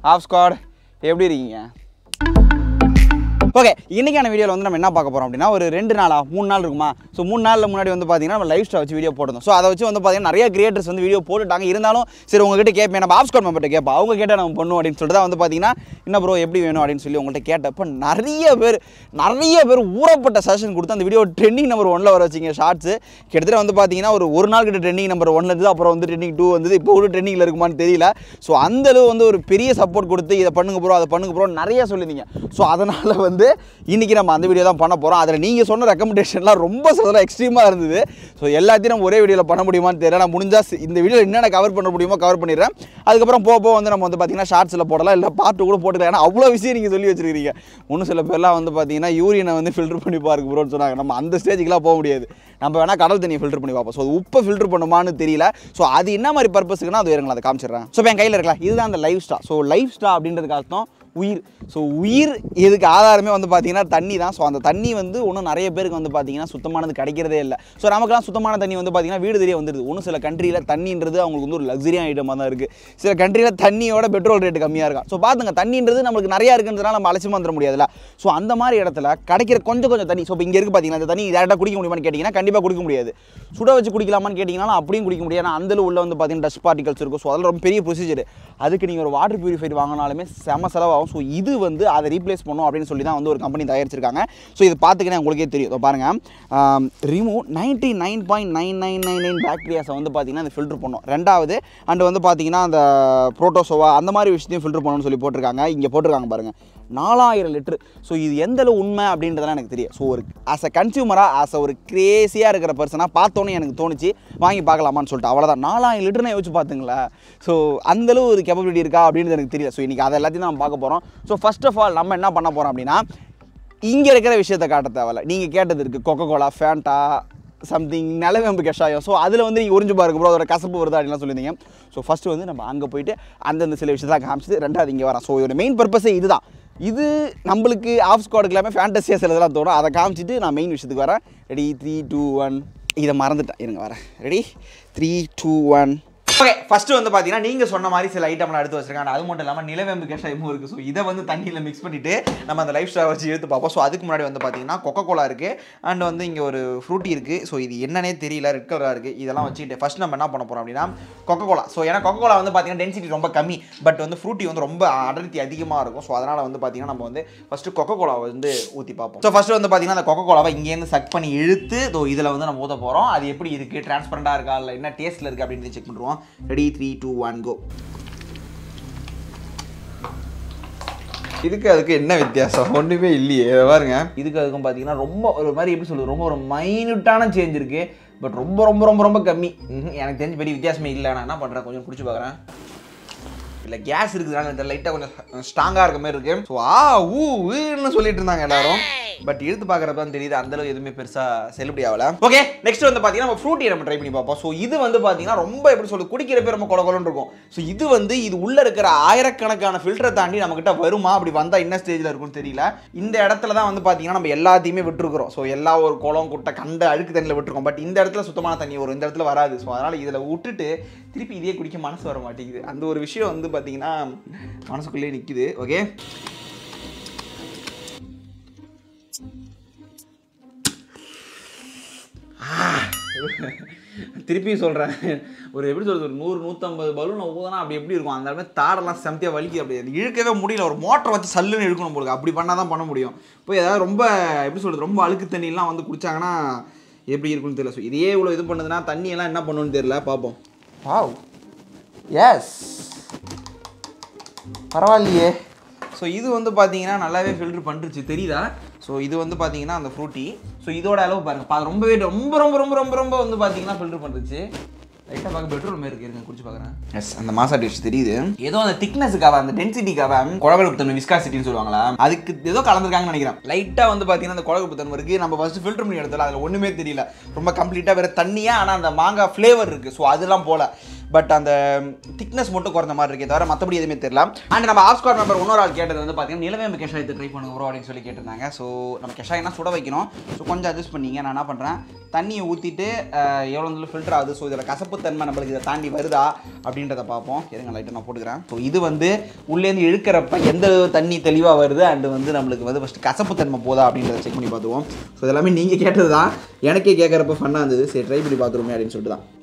Of squad எப்படி இருக்கீங்க okay இன்றைக்கான வீடியோவில் வந்து நம்ம என்ன பார்க்க போகிறோம் அப்படின்னா ஒரு ரெண்டு நாளா மூணு நாள் இருக்குமா ஸோ மூணு நாளில் முன்னாடி வந்து பார்த்தீங்கன்னா நம்ம லைவ் ஸ்டார் வச்சு வீடியோ போட்டோம் ஸோ அதை வச்சு வந்து பார்த்தீங்கன்னா நிறைய கிரியேட்டர்ஸ் வந்து வீடியோ போட்டுட்டாங்க இருந்தாலும் சரி உங்ககிட்ட கேட்பேன் நம்ம ஆப்ஸ்காட் மெம்பர்ட்ட கேட்போம் அவங்க கேட்டால் நம்ம பண்ணுவோம் அப்படின்னு சொல்லிட்டு தான் வந்து பார்த்தீங்கன்னா என்ன ப்ரோ எப்படி வேணும் அப்படின்னு சொல்லி உங்கள்கிட்ட கேட்டப்போ நிறைய பேர் நிறைய பேர் ஊறப்பட்ட செஷன் கொடுத்து அந்த வீடியோ ட்ரெண்டிங் நம்பர் ஒன்ல வர வச்சிங்க ஷார்ட்ஸு கிட்டத்தட்ட வந்து பார்த்தீங்கன்னா ஒரு ஒரு நாள் கிட்ட ட்ரெண்டிங் நம்பர் ஒன்ல இருந்து அப்புறம் வந்து ட்ரெண்டிங் டூ வந்து இப்போ கூட ட்ரெண்டிங்கில் இருக்குமான்னு தெரியல ஸோ அந்த அளவு வந்து ஒரு பெரிய சப்போர்ட் கொடுத்து இதை பண்ணுங்க ப்ரோ அதை பண்ணுங்க ப்ரோ நிறைய சொல்லியிருந்தீங்க ஸோ அதனால் வந்து இன்றைக்கி நம்ம அந்த வீடியோ தான் பண்ண போகிறோம் அதில் நீங்கள் சொன்ன ரெக்கமெண்டேஷன்லாம் ரொம்ப சொல்லலாம் எக்ஸ்ட்ரீமாக இருந்தது ஸோ எல்லாத்தையும் நம்ம ஒரே வீடியோவில் பண்ண முடியுமான்னு தெரியல நான் முடிஞ்சால் சி- இந்த வீடியோவில் என்னென்ன கவர் பண்ண முடியுமோ கவர் பண்ணிடுறேன் அதுக்கப்புறம் போக போக வந்து நம்ம வந்து பார்த்தீங்கன்னா ஷார்ட்ஸில் போடலாம் இல்லை பாட்டு கூட போட்டுக்கலாம் ஏன்னா அவ்வளோ விஷயம் நீங்கள் சொல்லி வச்சிருக்கீங்க இன்னும் சில பேர்லாம் வந்து பார்த்தீங்கன்னா யூரியனை வந்து ஃபில்டர் பண்ணி பாருங்க ப்ரோன்னு சொன்னாங்க நம்ம அந்த ஸ்டேஜுக்குலாம் போக முடியாது நம்ம வேணால் கடல் தண்ணியை ஃபில்டர் பண்ணி பார்ப்போம் ஸோ அது உப்பை ஃபில்டர் பண்ணுமான்னு தெரியல ஸோ அது என்ன மாதிரி பர்பஸுக்குன்னா அது இருங்களா அதை காமிச்சிடுறேன் ஸோ இப்போ என் கையில் இருக்கலாம் இதுதான் அந்த லைஃப் ஸ்டா ஸோ லைஃப் ஸ்டா அப்படின்றதுக்கு அர்த்தம் உயிர் ஸோ உயிர் இதுக்கு ஆதாரமே வந்து பார்த்தீங்கன்னா தண்ணி தான் ஸோ அந்த தண்ணி வந்து ஒன்றும் நிறைய பேருக்கு வந்து பார்த்தீங்கன்னா சுத்தமானது கிடைக்கிறதே இல்லை ஸோ நமக்குலாம் சுத்தமான தண்ணி வந்து பார்த்தீங்கன்னா வீடு தெரிய வந்துடுது ஒன்றும் சில கண்ட்ரியில் தண்ணின்றது அவங்களுக்கு வந்து ஒரு லக்ஸரியான ஐட்டமாக தான் இருக்குது சில கண்ட்ரியில் தண்ணியோட பெட்ரோல் ரேட்டு கம்மியாக இருக்கும் ஸோ பார்த்துங்க தண்ணின்றது நம்மளுக்கு நிறையா இருக்குன்றதுனால நம்ம அலட்சியமாக வந்துட முடியாதுல்ல ஸோ அந்த மாதிரி இடத்துல கிடைக்கிற கொஞ்சம் கொஞ்சம் தண்ணி ஸோ இப்போ இங்கே இருக்குது பார்த்தீங்கன்னா அந்த தண்ணி டேரெக்டாக குடிக்க முடியுமான்னு கேட்டிங்கன்னா கண்டிப்பாக குடிக்க முடியாது சுட வச்சு குடிக்கலாமான்னு கேட்டிங்கன்னா அப்படியும் குடிக்க முடியாது ஏன்னா அந்த உள்ள வந்து பார்த்தீங்கன்னா டஸ்ட் பார்ட்டிகல்ஸ் இருக்கும் ஸோ அதெல்லாம் ரொம்ப பெரிய ப்ரொசீஜர் அதுக்கு நீங்கள் ஒரு வாட்டர் பியூரிஃபைட் வாங்கினாலுமே செம செலவாகும் ஸோ இது வந்து அதை ரீப்ளேஸ் பண்ணும் அப்படின்னு சொல்லி தான் வந்து ஒரு கம்பெனி தயாரிச்சிருக்காங்க ஸோ இது பார்த்துக்கினா உங்களுக்கே தெரியும் இதோ பாருங்கள் remove ninety nine point nine nine nine nine பேக்டீரியாஸை வந்து பார்த்தீங்கன்னா அது ஃபில்டர் பண்ணும் ரெண்டாவது அண்ட் வந்து பார்த்தீங்கன்னா அந்த ப்ரோட்டோசோவா அந்த மாதிரி விஷயத்தையும் ஃபில்டர் பண்ணணும்னு சொல்லி போட்டிருக்காங்க இங்கே போட்டிருக்காங்க பாருங்கள் நாலாயிரம் லிட்டர் ஸோ இது எந்த அளவு உண்மை அப்படின்றதெல்லாம் எனக்கு தெரியும் ஸோ ஒரு ஆஸ் அ கன்சியூமராக ஆஸ் அ ஒரு கிரேசியாக இருக்கிற பர்சனாக பார்த்தோன்னே எனக்கு தோணுச்சு வாங்கி பார்க்கலாமான்னு சொல்லிட்டு அவ்வளோதான் நாலாயிரம் லிட்டர்னு யோசிச்சு பார்த்துங்களா ஸோ அந்தளவு ஒரு கேப்பபிலிட்டி இருக்கா அப்படின்றது எனக்கு தெரியல ஸோ இன்றைக்கி அதை எல்லாத்தையும் நம்ம பார்க்க போகிறோம் ஸோ ஃபர்ஸ்ட் ஆஃப் ஆல் நம்ம என்ன பண்ண போகிறோம் அப்படின்னா இங்கே இருக்கிற விஷயத்தை காட்ட தேவையில்ல நீங்கள் கேட்டது இருக்குது கொக்கோ கோலா ஃபேண்டா சம்திங் நிலவேம்பு கஷாயம் ஸோ அதில் வந்து நீங்கள் உறிஞ்சு பாருங்க ப்ரோ அதோட கசப்பு வருதா அப்படின்லாம் சொல்லியிருந்தீங்க ஸோ ஃபஸ்ட்டு வந்து நம்ம அங்கே போயிட்டு அந்தந்த சில விஷயத்தெல்லாம் காமிச்சிட்டு ரெண்டாவது இங்கே வரேன் ஸோ இதோட மெயின் பர்பஸே இதுதான் இது நம்மளுக்கு ஆஃப் ஸ்குவாடுக்கு எல்லாமே ஃபேண்டஸியாக சிலதெல்லாம் தோணும் அதை காமிச்சிட்டு நான் மெயின் விஷயத்துக்கு வரேன் ரெடி த்ரீ டூ ஒன் இதை மறந்துட்டேன் இருங்க வரேன் ready three two one okay first வந்து பார்த்தீங்கன்னா நீங்கள் சொன்ன மாதிரி சில ஐட்டம்லாம் எடுத்து வச்சிருக்காங்க அது மட்டும் இல்லாமல் நிலவேம்பு கஷாயமும் இருக்குது ஸோ இதை வந்து தண்ணியில் மிக்ஸ் பண்ணிவிட்டு நம்ம அந்த லைஃப் ஸ்டைல் வச்சு எடுத்து பார்ப்போம் ஸோ அதுக்கு முன்னாடி வந்து பார்த்தீங்கன்னா கொக்கோ கோலா இருக்குது அண்ட் வந்து இங்கே ஒரு ஃப்ரூட்டி இருக்குது ஸோ இது என்னன்னே தெரியல ரெட் கலராக இருக்குது இதெல்லாம் வச்சுக்கிட்டு ஃபஸ்ட் நம்ம என்ன பண்ண போகிறோம் அப்படின்னா கொக்கோ கோலா ஸோ ஏன்னா கொக்கோ கோலா வந்து பார்த்தீங்கன்னா டென்சிட்டி ரொம்ப கம்மி பட் வந்து ஃப்ரூட்டி வந்து ரொம்ப அடர்த்தி அதிகமாக இருக்கும் ஸோ அதனால் வந்து பார்த்தீங்கன்னா நம்ம வந்து ஃபஸ்ட்டு கொக்கோ கோலாவை வந்து ஊற்றி பார்ப்போம் ஸோ ஃபஸ்ட்டு வந்து பார்த்தீங்கன்னா அந்த கொக்கோ கோலாவை இங்கேருந்து சக் பண்ணி இழுத்து இதோ இதில் வந்து நம்ம ஊற்ற போகிறோம் அது எப்படி இருக்குது டிரான்ஸ்பரண்டாக இருக்கா இல்லை என்ன டேஸ்ட்டில் இருக்குது அப்படின்னு செக் பண்ணுறோம் ready three two one go இதுக்கு அதுக்கு என்ன வித்தியாசம் ஒன்றுமே இல்லையே இதை பாருங்க இதுக்கு அதுக்கும் பார்த்தீங்கன்னா ரொம்ப ஒரு மாதிரி எப்படி சொல்றது ரொம்ப ஒரு மைனூட்டான சேஞ்ச் இருக்கு பட் ரொம்ப ரொம்ப ரொம்ப ரொம்ப கம்மி ம்ஹும். எனக்கு தெரிஞ்ச பெரிய வித்தியாசமே இல்லை நான் என்ன பண்ணுறேன் கொஞ்சம் குடிச்சு பார்க்குறேன் இல்லை கேஸ் இருக்குதுனால இந்த லைட்டாக கொஞ்சம் ஸ்ட்ராங்காக இருக்க மாதிரி இருக்கு ஸோ ஆ ஊ ஊன்னு சொல்லிட்டு இருந்தாங்க எல்லாரும் பட் இழுத்து பார்க்குறப்ப தான் தெரியுது அந்த அளவு எதுவுமே பெருசாக செல்லுபடி ஆகல ஓகே நெக்ஸ்ட் வந்து பார்த்தீங்கன்னா நம்ம ஃப்ரூட்டி நம்ம ட்ரை பண்ணி பார்ப்போம் ஸோ இது வந்து பார்த்தீங்கன்னா ரொம்ப எப்படி சொல்றது குடிக்கிறப்ப ரொம்ப கொல கொலன்னு இருக்கும் ஸோ இது வந்து இது உள்ள இருக்கிற ஆயிரக்கணக்கான ஃபில்டரை தாண்டி நம்மகிட்ட வருமா அப்படி வந்தால் என்ன ஸ்டேஜில் இருக்கும்னு தெரியல இந்த இடத்துல தான் வந்து பார்த்தீங்கன்னா நம்ம எல்லாத்தையுமே விட்டுருக்குறோம் ஸோ எல்லா ஒரு குளம் குட்டை கண்ட அழுக்கு தண்ணியில் விட்டுருக்கோம் பட் இந்த இடத்துல சுத்தமான தண்ணி வரும் இந்த இடத்துல வராது ஸோ அதனால் இதில் விட்டுட்டு திருப்பி இதே குடிக்க மனசு வர மாட்டேங்குது அந்த ஒரு விஷயம் வந்து பார்த்தீங்கன்னா மனசுக்குள்ளேயே நிற்குது ஓகே திருப்பி சொல்கிறேன் ஒரு எப்படி சொல்றது ஒரு நூறு நூற்றம்பது பலூன் ஊதுனா அப்படி எப்படி இருக்கும் அந்த மாதிரி தாடெல்லாம் செம்தியாக வலிக்குது அப்படி அது இழுக்கவே முடியல ஒரு மோட்டரை வச்சு சல்லுன்னு இழுக்கணும் போலுக்கு அப்படி பண்ணால் தான் பண்ண முடியும் இப்போ ஏதாவது ரொம்ப எப்படி சொல்கிறது ரொம்ப அழுக்கு தண்ணியெல்லாம் வந்து குடிச்சாங்கன்னா எப்படி இருக்குன்னு தெரியல ஸோ இதே இவ்வளோ இது பண்ணுதுன்னா தண்ணியெல்லாம் என்ன பண்ணுன்னு தெரியல பார்ப்போம் வாவ் எஸ் பரவாயில்லையே ஸோ இது வந்து பார்த்தீங்கன்னா நல்லாவே ஃபில்டர் பண்ணிருச்சு தெரியுதா ஸோ இது வந்து பார்த்தீங்கன்னா அந்த ஃப்ரூட்டி ஸோ இதோட அளவு பாருங்க பா ரொம்பவே ரொம்ப ரொம்ப ரொம்ப ரொம்ப ரொம்ப வந்து பார்த்தீங்கன்னா ஃபில்டர் பண்ணிருச்சு லைட்டாக பார்க்க பெட்ரோல் மாதிரி இருக்கு இருங்க குடிச்சு பார்க்குறேன் எஸ் அந்த மாசா டிஷ் தெரியுது ஏதோ அந்த திக்னஸுக்காக அந்த டென்சிட்டிக்காக குழகுப்பு தன்மை விஸ்காசிட்டின்னு சொல்லுவாங்களா அதுக்கு ஏதோ கலந்துருக்காங்கன்னு நினைக்கிறேன் லைட்டாக வந்து பார்த்தீங்கன்னா அந்த குழகுப்பு தன்மை இருக்கு நம்ம ஃபர்ஸ்ட் ஃபில்டர் பண்ணி எடுத்தல அதில் ஒன்றுமே தெரியல ரொம்ப கம்ப்ளீட்டாக வேற தண்ணியாக ஆனால் அந்த மாங்காய் ஃப்ளேவர் இருக்கு ஸோ அதெல்லாம் போல பட் அந்த திக்னஸ் மட்டும் குறைஞ்ச மாதிரி இருக்கே தவிர மற்றபடி எதுவுமே தெரியல அண்ட் நம்ம ஆஃப் ஸ்குவாட் மெம்பர் இன்னொரு ஆள் கேட்டது வந்து பார்த்தீங்கன்னா நிலவேம்பு கஷாயத்தை ட்ரை பண்ணுங்க ப்ரோ அப்படின்னு சொல்லி கேட்டிருந்தாங்க ஸோ நம்ம கஷாயம்னா சுட வைக்கணும் ஸோ கொஞ்சம் அட்ஜஸ்ட் பண்ணிங்க நான் என்ன பண்ணுறேன் தண்ணியை ஊற்றிட்டு எவ்வளோ நாள் ஃபில்டர் ஆகுது ஸோ இதில் கசப்பு தன்மை நம்மளுக்கு இதை தாண்டி வருதா அப்படின்றத பார்ப்போம் இருங்க லைட்டை நான் போட்டுக்கிறேன் ஸோ இது வந்து உள்ளேருந்து இழுக்கிறப்ப எந்த தண்ணி தெளிவாக வருது அண்டு வந்து நம்மளுக்கு வந்து ஃபஸ்ட்டு கசப்பு தன்மை போதா அப்படின்றத செக் பண்ணி பார்த்துருவோம் ஸோ இதெல்லாமே நீங்கள் கேட்டது தான் எனக்கே கேட்குறப்ப ஃபன்னாக இருந்தது சரி ட்ரை பண்ணி பார்த்துருமே அப்படின்னு சொல்லிட்டு தான்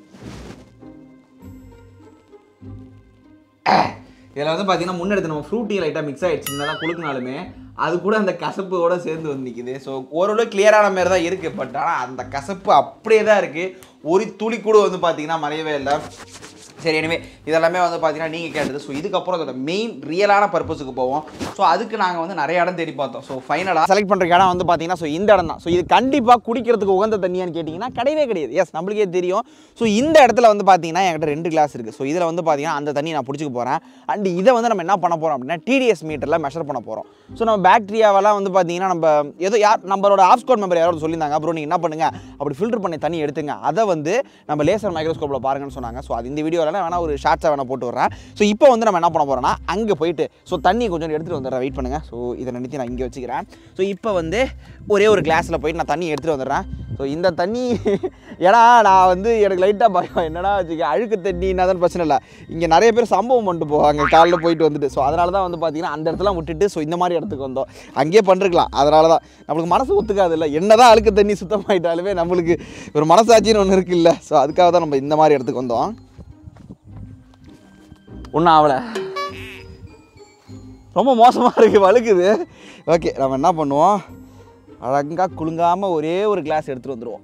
இதில் வந்து பார்த்தீங்கன்னா முன்னெடுத்து நம்ம ஃப்ரூட்டி லைட்டாக மிக்ஸ் ஆகிடுச்சு தான் குளுக்குனாலுமே அது கூட அந்த கசப்போட சேர்ந்து வந்து நிற்குது ஸோ ஓரளவு கிளியரான மாதிரி தான் இருக்குது பட் ஆனால் அந்த கசப்பு அப்படியே தான் இருக்குது ஒரு துளி கூட வந்து பார்த்தீங்கன்னா மறையவே இல்லை சரி எனவே இதெல்லாமே வந்து பார்த்தீங்கன்னா நீங்கள் கேட்டது ஸோ இதுக்கப்புறம் அதோட மெயின் ரியலான பர்பஸுக்கு போவோம் ஸோ அதுக்கு நாங்கள் வந்து நிறைய இடம் தேடி பார்த்தோம் ஸோ ஃபைனலாக செலக்ட் பண்ணுற இடம் வந்து பார்த்தீங்கன்னா ஸோ இந்த இடம் தான் ஸோ இது கண்டிப்பாக குடிக்கிறதுக்கு உகந்த தண்ணியான்னு கேட்டிங்கன்னா கிடையவே கிடையாது எஸ் நம்மளுக்கே தெரியும் ஸோ இந்த இடத்துல வந்து பார்த்தீங்கன்னா என்கிட்ட ரெண்டு கிளாஸ் இருக்குது ஸோ இதில் வந்து பார்த்தீங்கன்னா அந்த தண்ணி நான் பிடிச்சிக்க போகிறேன் அண்ட் இதை வந்து நம்ம என்ன பண்ண போகிறோம் அப்படின்னா டிடிஎஸ் மீட்டரில் மெஷர் பண்ண போகிறோம் ஸோ நம்ம பாக்டீரியாவெல்லாம் வந்து பார்த்தீங்கன்னா நம்ம ஏதோ யார் நம்மளோட ஆப்ஸ்கோட் மெம்பர் யாராவது சொல்லியிருந்தாங்க அப்புறம் நீங்கள் என்ன பண்ணுங்க அப்படி ஃபில்டர் பண்ணி தண்ணி எடுத்துங்க அதை வந்து நம்ம லேசர் மைக்ரோஸ்கோப்பில் பாருங்கன்னு சொன்னாங்க ஸோ அது இந்த வீடியோவில் வேணா ஒரு ஷார்ட்ஸாக வேணா போட்டு வரேன் ஸோ இப்போ வந்து நம்ம என்ன பண்ண போகிறோம்னா அங்கே போயிட்டு ஸோ தண்ணி கொஞ்சம் எடுத்துகிட்டு வந்துடுறேன் வெயிட் பண்ணுங்கள் ஸோ இதை நிறுத்தி நான் இங்கே வச்சுக்கிறேன் ஸோ இப்போ வந்து ஒரே ஒரு கிளாஸில் போயிட்டு நான் தண்ணி எடுத்துகிட்டு வந்துடுறேன் ஸோ இந்த தண்ணி ஏன்னா நான் வந்து எனக்கு லைட்டாக பயம் என்னடா வச்சுக்க அழுக்கு தண்ணின்னா தான் பிரச்சனை இல்லை இங்கே நிறைய பேர் சம்பவம் பண்ணிட்டு போவாங்க காலைல போயிட்டு வந்துட்டு ஸோ அதனால தான் வந்து பார்த்தீங்கன்னா அந்த இடத்துல விட்டுட்டு ஸோ இந்த மாதிரி இடத்துக்கு வந்தோம் அங்கேயே பண்ணிருக்கலாம் அதனால தான் நம்மளுக்கு மனசு ஒத்துக்காது இல்லை என்ன தான் அழுக்கு தண்ணி சுத்தமாயிட்டாலுமே நம்மளுக்கு ஒரு மனசாட்சின்னு ஒன்று இருக்குல்ல ஸோ அதுக்காக தான் நம்ம இந்த மாதிரி இடத்துக்கு வந்தோம் ஒன்றும் ஆகலை ரொம்ப மோசமாக இருக்குது வழுக்குது ஓகே நம்ம என்ன பண்ணுவோம் அழகாக குலுங்காமல் ஒரே ஒரு கிளாஸ் எடுத்துகிட்டு வந்துடுவோம்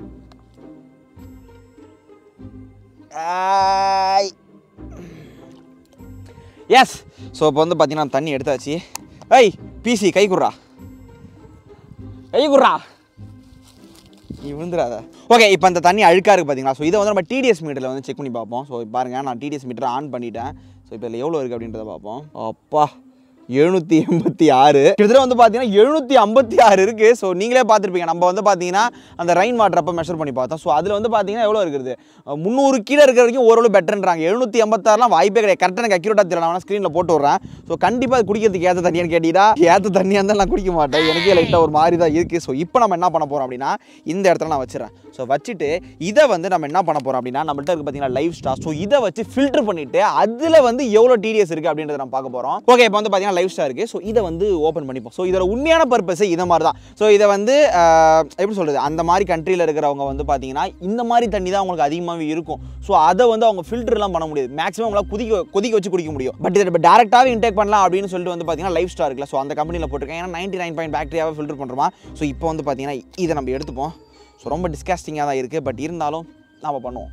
எஸ் ஸோ இப்போ வந்து பார்த்தீங்கன்னா தண்ணி எடுத்தாச்சு ஐய் பிசி கை குர்றா கை குர்றா நீ விழுந்துடாத ஓகே இப்போ அந்த தண்ணி அழுக்காக இருக்குது பார்த்தீங்களா ஸோ இதை வந்து நம்ம டிடிஎஸ் மீட்டரில் வந்து செக் பண்ணி பார்ப்போம் ஸோ பாருங்கள் நான் டிடிஎஸ் மீட்டர் ஆன் பண்ணிட்டேன் ஸோ இப்போ இதில் எவ்வளோ இருக்குது அப்படின்றத பார்ப்போம் அப்பா எழுநூற்றி எண்பத்தி ஆறு கிட்டத்தட்ட வந்து பார்த்தீங்கன்னா எழுநூற்றி ஐம்பத்தி ஆறு இருக்குது ஸோ நீங்களே பார்த்துருப்பீங்க நம்ம வந்து பார்த்தீங்கன்னா அந்த ரெயின் வாட்டர் அப்போ மெஷர் பண்ணி பார்த்தோம் ஸோ அதில் வந்து பார்த்தீங்கன்னா எவ்வளோ இருக்குது முந்நூறு கீழே இருக்கிற வரைக்கும் ஓரளவு பெட்டர்ன்றாங்க எழுநூற்றி ஐம்பத்தாறுலாம் வாய்ப்பே கிடையாது கரெக்டாக எனக்கு அக்யூரேட்டாக தெரியல நான் ஸ்க்ரீனில் போட்டு விட்றேன் ஸோ கண்டிப்பாக அது குடிக்கிறதுக்கு ஏற்ற தண்ணியான்னு கேட்டீங்கன்னா ஏற்ற தண்ணியாக இருந்தால் நான் குடிக்க மாட்டேன் எனக்கே லைட்டாக ஒரு மாதிரி தான் இருக்குது ஸோ இப்போ நம்ம என்ன பண்ண போகிறோம் அப்படின்னா இந்த இடத்துல நான் வச்சுறேன் ஸோ வச்சுட்டு இதை வந்து நம்ம என்ன பண்ண போகிறோம் அப்படின்னா நம்மள்ட்ட இருக்கு பார்த்தீங்கன்னா லைவ் ஸ்டார் ஸோ இதை வச்சு ஃபில்டர் பண்ணிட்டு அதில் வந்து எவ்வளோ டிடிஎஸ் இருக்குது அப்படின்றத நம்ம பார்க்க போகிறோம் ஓகே இப்போ வந்து பார்த்தீங்கன்னா லைவ் ஸ்டார் இருக்குது ஸோ இதை வந்து ஓப்பன் பண்ணிப்போம் ஸோ இதோட உண்மையான பர்பஸே இதை மாதிரி தான் ஸோ இதை வந்து ஆஹ், எப்படி சொல்கிறது அந்த மாதிரி கண்ட்ரியில் இருக்கிறவங்க வந்து பார்த்தீங்கன்னா இந்த மாதிரி தண்ணி தான் அவங்களுக்கு அதிகமாகவே இருக்கும் ஸோ அதை வந்து அவங்க ஃபில்டர்லாம் பண்ண முடியாது மேக்ஸிமம் அவங்களால கொதிக்க கொதிக்க வச்சு குடிக்க முடியும் பட் இதை இப்போ டேரெக்டாகவே இன்டேக் பண்ணலாம் அப்படின்னு சொல்லிட்டு வந்து பார்த்தீங்கன்னா லைஃப் ஸ்டார் இருக்குல்ல ஸோ அந்த கம்பெனியில் போட்டிருக்கேன் ஏன்னா நைன்டி நைன் பாயிண்ட் பேக்டீரியாவை ஃபில்டர் பண்ணுறோமா ஸோ இப்போ வந்து பார்த்தீங்கன்னா இதை நம்ம எடுத்துப்போம் ஸோ ரொம்ப டிஸ்காஸ்டிங்காக தான் இருக்குது பட் இருந்தாலும் நாம் பண்ணுவோம்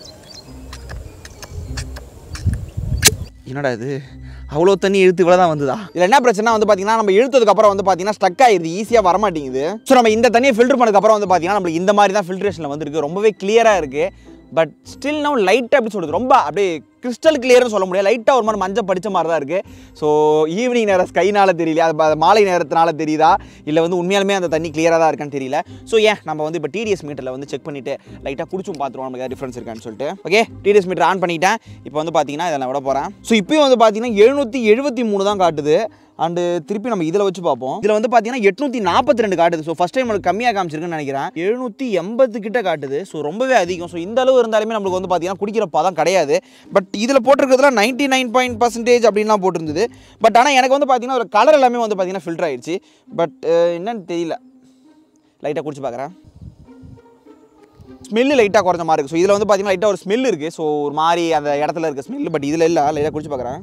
என்னடா இது அவ்வளோ தண்ணி இழுத்து இவ்வளோ தான் வந்ததா இதில் என்ன பிரச்சனை வந்து பார்த்தீங்கன்னா நம்ம இழுத்ததுக்கு அப்புறம் வந்து பார்த்தீங்கன்னா ஸ்டக் ஆயிடுது ஈஸியாக வர மாட்டேங்குது ஸோ நம்ம இந்த தண்ணியை ஃபில்டர் பண்ணதுக்கப்புறம் வந்து பார்த்தீங்கன்னா நம்மளுக்கு இந்த மாதிரி தான் ஃபில்ட்ரேஷனில் வந்திருக்கு ரொம்பவே கிளியராக இருக்குது பட் ஸ்டில் நோ லைட்டாக எப்படி சொல்கிறது ரொம்ப அப்படியே கிறிஸ்டல் கிளியர்னு சொல்ல முடியாது லைட்டாக ஒரு மாதிரி மஞ்சள் படிச்ச மாதிரி தான் இருக்குது ஸோ ஈவினிங் நேரம் ஸ்கைனால தெரியல அது ப- மாலை நேரத்தினால தெரியுதா இல்லை வந்து உண்மையாலுமே அந்த தண்ணி கிளியராக தான் இருக்கான்னு தெரியல ஸோ ஏன் நம்ம வந்து இப்போ டிடிஎஸ் மீட்டரில் வந்து செக் பண்ணிவிட்டு லைட்டாக குடிச்சும் பார்த்துருவோம் நமக்கு ஏதாவது டிஃப்ரென்ஸ் இருக்கான்னு சொல்லிட்டு ஓகே டிடிஎஸ் மீட்டர் ஆன் பண்ணிட்டேன் இப்போ வந்து பார்த்தீங்கன்னா இதை நான் விட போகிறேன் ஸோ இப்போயும் வந்து பார்த்தீங்கன்னா எழுநூற்றி எழுபத்தி மூணு தான் காட்டுது அண்டு திருப்பி நம்ம இதில் வச்சு பார்ப்போம் இதில் வந்து பார்த்தீங்கன்னா எட்நூற்றி நாற்பத்தி ரெண்டு காட்டுது ஸோ ஃபஸ்ட் டைம் நம்மளுக்கு கம்மியாக காமிச்சிருக்குன்னு நினைக்கிறேன் எழுநூற்றி எண்பது கிட்ட காட்டுது ஸோ ரொம்பவே அதிகம் ஸோ இந்த அளவு இருந்தாலுமே நம்மளுக்கு வந்து பார்த்தீங்கன்னா குடிக்கிற பதம் கிடையாது பட் இதில் போட்டிருக்கிறதுல நைன்டி நைன் பாயிண்ட் பர்சன்டேஜ் அப்படின்லாம் போட்டிருந்தது பட் ஆனால் எனக்கு வந்து பார்த்தீங்கன்னா ஒரு கலர் எல்லாமே வந்து பார்த்தீங்கன்னா ஃபில்டர் ஆயிடுச்சு பட் என்னன்னு தெரியல லைட்டாக குடிச்சு பார்க்குறேன் ஸ்மெல்லு லைட்டாக குறைஞ்ச மாதிரி இருக்குது ஸோ இதில் வந்து பார்த்தீங்கன்னா லைட்டாக ஒரு ஸ்மெல் இருக்குது ஸோ ஒரு மாதிரி அந்த இடத்துல இருக்க ஸ்மெல் பட் இதில் இல்லை லைட்டாக குடிச்சு பார்க்குறேன்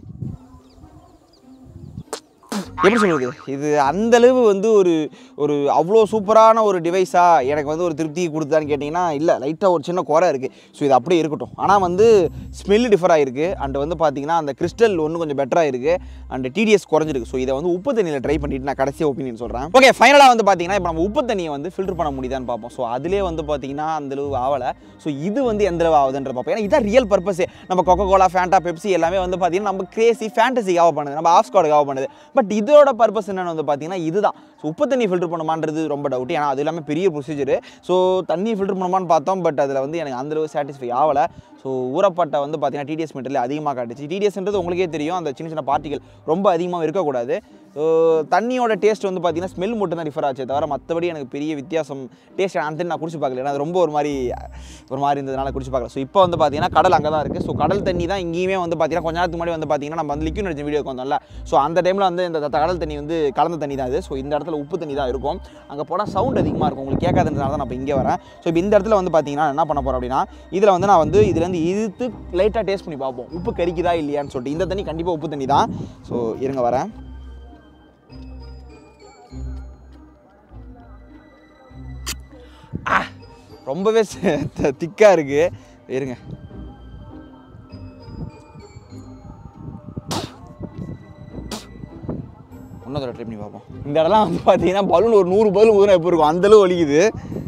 எப்படி சொல்கிறது இது அந்த அளவு வந்து ஒரு ஒரு அவ்வளோ சூப்பரான ஒரு டிவைஸாக எனக்கு வந்து ஒரு திருப்தி கொடுத்தான்னு கேட்டிங்கன்னா இல்லை லைட்டாக ஒரு சின்ன குறை இருக்குது ஸோ இது அப்படியே இருக்கட்டும் ஆனால் வந்து ஸ்மெல் டிஃபர் ஆகிருக்கு அண்ட் வந்து பார்த்தீங்கன்னா அந்த கிறிஸ்டல் ஒன்று கொஞ்சம் பெட்டராக இருக்குது அண்ட் டிடிஎஸ் குறைஞ்சிருக்கு ஸோ இதை வந்து உப்பு தண்ணியில் ட்ரை பண்ணிட்டு நான் கடைசி ஒப்பீனியன் சொல்கிறேன் ஓகே ஃபைனலாக வந்து பார்த்தீங்கன்னா இப்போ நம்ம உப்பு தண்ணியை வந்து ஃபில்டர் பண்ண முடியுதான்னு பார்ப்போம் ஸோ அதிலே வந்து பார்த்தீங்கன்னா அந்த அளவு ஆகலை ஸோ இது வந்து எந்த அளவு ஆகுதுன்ற பார்ப்போம் ஏன்னா இதான் ரியல் பர்பஸே நம்ம கொக்கோ கோலா ஃபேண்டா பெப்சி எல்லாமே வந்து பார்த்தீங்கன்னா நம்ம கிரேசி ஃபேண்டசிக்காக பண்ணுது நம்ம ஆஃப் ஸ்காடுக்காக பண்ணுது பட் இது இதோட பர்பஸ் என்னென்னு வந்து பார்த்தீங்கன்னா இதுதான் ஸோ உப்பு தண்ணி ஃபில்டர் பண்ணுமான்றது ரொம்ப டவுட் ஏன்னா அது எல்லாமே பெரிய ப்ரொசீஜர் ஸோ தண்ணி ஃபில்டர் பண்ணுமான்னு பார்த்தோம் பட் அதில் வந்து எனக்கு அந்தளவு சாட்டிஸ்ஃபை ஆகலை ஸோ ஊறப்பட்ட வந்து பார்த்தீங்கன்னா டிடிஎஸ் மீட்டரில் அதிகமாக காட்டுச்சு டிடிஎஸ்ன்றது உங்களுக்கே தெரியும் அந்த சின்ன சின்ன பார்ட்டிகள் ரொம்ப அதிகமாக இருக்கக்கூடாது ஸோ தண்ணியோட டேஸ்ட் வந்து பார்த்தீங்கன்னா ஸ்மெல் மட்டும் தான் டிஃபர் ஆச்சே தவிர மற்றபடி எனக்கு பெரிய வித்தியாசம் டேஸ்ட் அந்த நான் குடிச்சு பார்க்கல ஏன்னா அது ரொம்ப ஒரு மாதிரி ஒரு மாதிரி இருந்ததுனால குடிச்சு பார்க்கல ஸோ இப்போ வந்து பார்த்தீங்கன்னா கடல் அங்கே தான் இருக்குது ஸோ கடல் தண்ணி தான் இங்கேயுமே வந்து பார்த்தீங்கன்னா கொஞ்ச நேரத்துக்கு முன்னாடி வந்து பார்த்தீங்கன்னா நம்ம வந்து லிக்விட் அடிச்ச வீடியோக்கு வந்தோம்ல ஸோ அந்த டைமில் வந்து இந்த த- கடல் தண்ணி வந்து கலந்த தண்ணி தான் இது ஸோ இந்த இடத்துல உப்பு தண்ணி தான் இருக்கும் அங்கே போனால் சவுண்ட் அதிகமாக இருக்கும் உங்களுக்கு கேட்காததுனால தான் நான் இப்போ இங்கே வரேன் ஸோ இப்போ இந்த இடத்துல வந்து பார்த்தீங்கன்னா என்ன பண்ண போகிறோம் அப்படின்னா இதில் வந்து நான் வந்து இதுலேருந்து இழுத்து லைட்டாக டேஸ்ட் பண்ணி பார்ப்போம் உப்பு கறிக்குதா இல்லையான்னு சொல்லிட்டு இந்த தண்ணி கண்டிப்பாக உப்பு தண்ணி தான் ஸோ இருங்க வரேன் ஆ ரொம்பவே திக்காக இருக்குது இருங்க இன்னொரு ட்ரை பண்ணி பார்ப்போம் இந்த இடம்லாம் வந்து பார்த்தீங்கன்னா பலூன் ஒரு நூறு பலூன் ஊதுனா எப்போ இருக்கும் அந்தளவு வலிக்குது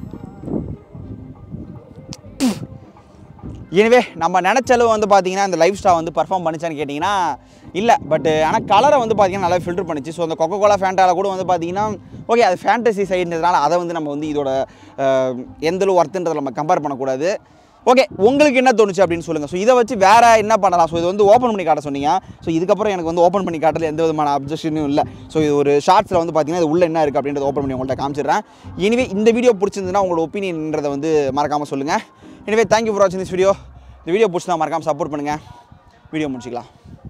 எனவே நம்ம நினச்ச அளவு வந்து பார்த்தீங்கன்னா இந்த லைஃப் ஸ்டார் வந்து பர்ஃபார்ம் பண்ணிச்சான்னு கேட்டிங்கன்னா இல்லை பட் ஆனால் கலரை வந்து பார்த்தீங்கன்னா நல்லா ஃபில்டர் பண்ணிச்சு ஸோ அந்த கொக்கோ கோலா ஃபேண்டாவில் கூட வந்து பார்த்தீங்கன்னா ஓகே அது ஃபேண்டசி சைடுன்றதுனால அதை வந்து நம்ம வந்து இதோட அஹ், எந்த அளவு ஒர்த்துன்றதை நம்ம கம்பேர் பண்ணக்கூடாது ஓகே உங்களுக்கு என்ன தோணுச்சு அப்படின்னு சொல்லுங்கள் ஸோ இதை வச்சு வேறு என்ன பண்ணலாம் ஸோ இது வந்து ஓப்பன் பண்ணி காட்ட சொன்னீங்க ஸோ இதுக்கப்புறம் எனக்கு வந்து ஓப்பன் பண்ணி காட்டல எந்த விதமான அப்ஜெக்ஷனும் இல்லை ஸோ இது ஒரு ஷார்ட்ஸில் வந்து பார்த்தீங்கன்னா இது உள்ள என்ன இருக்குது அப்படின்றத ஓப்பன் பண்ணி உங்கள்கிட்ட காமிச்சிடுறேன் இனிவே இந்த வீடியோ பிடிச்சிருந்ததுன்னா உங்களோட ஒப்பீனியன்றதை வந்து மறக்காமல் சொல்லுங்கள் எனவே தேங்க்யூ ஃபார் வாட்சிங் திஸ் வீடியோ இந்த வீடியோ பிடிச்சினா மறக்காமல் சப்போர்ட் பண்ணுங்கள் வீடியோ முடிச்சிக்கலாம்